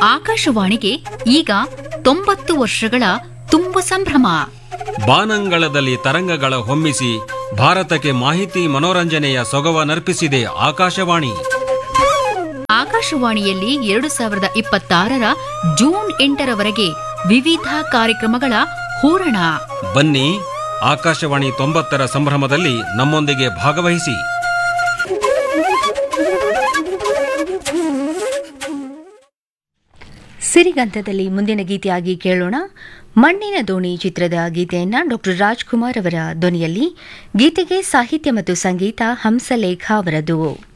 ಆಕಾಶವಾಣಿಗೆ ಈಗ ತೊಂಬತ್ತು ವರ್ಷಗಳ ತುಂಬ ಸಂಭ್ರಮ ಬಾನಂಗಳದಲ್ಲಿ ತರಂಗಗಳ ಹೊಮ್ಮಿಸಿ ಭಾರತಕ್ಕೆ ಮಾಹಿತಿ ಮನೋರಂಜನೆಯ ಸೊಗವನರ್ಪಿಸಿದೆ ಆಕಾಶವಾಣಿ ಆಕಾಶವಾಣಿಯಲ್ಲಿ ಎರಡು ಸಾವಿರದ ಇಪ್ಪತ್ತಾರರ ಜೂನ್ ಎಂಟರವರೆಗೆ ವಿವಿಧ ಕಾರ್ಯಕ್ರಮಗಳ ಹೂರಣ ಬನ್ನಿ ಆಕಾಶವಾಣಿ ತೊಂಬತ್ತರ ಸಂಭ್ರಮದಲ್ಲಿ ನಮ್ಮೊಂದಿಗೆ ಭಾಗವಹಿಸಿ ಸಿರಿಗಂಧದಲ್ಲಿ ಮುಂದಿನ ಗೀತೆಯಾಗಿ ಕೇಳೋಣ ಮಣ್ಣಿನ ದೋಣಿ ಚಿತ್ರದ ಗೀತೆಯನ್ನ ಡಾಕ್ಟರ್ ರಾಜ್ಕುಮಾರ್ ಅವರ ಧ್ವನಿಯಲ್ಲಿ ಗೀತೆಗೆ ಸಾಹಿತ್ಯ ಮತ್ತು ಸಂಗೀತ ಹಂಸಲೇಖ ಅವರದು